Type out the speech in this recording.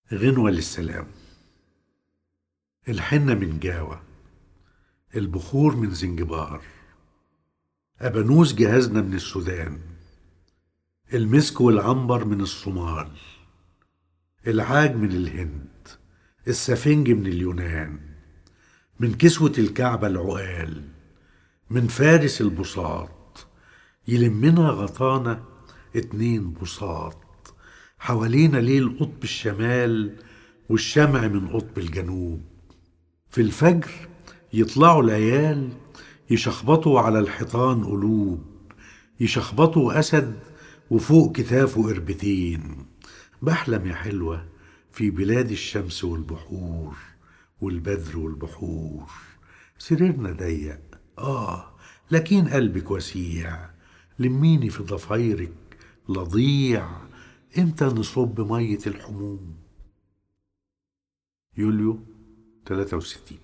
غنوة للسلام الحنة من جاوة البخور من زنجبار أبانوس جهازنا من السودان المسك والعنبر من الصومال العاج من الهند السفنج من اليونان من كسوة الكعبة العقال من فارس البساط يلمنا غطانا اتنين بساط حوالينا ليل قطب الشمال والشمع من قطب الجنوب في الفجر يطلعوا العيال يشخبطوا على الحيطان قلوب يشخبطوا أسد وفوق كتافه قربتين بحلم يا حلوة في بلاد الشمس والبحور والبدر والبحور سريرنا ضيق آه لكن قلبك وسيع لميني في ضفايرك لضيع امتى نصب مية الحموم يوليو 63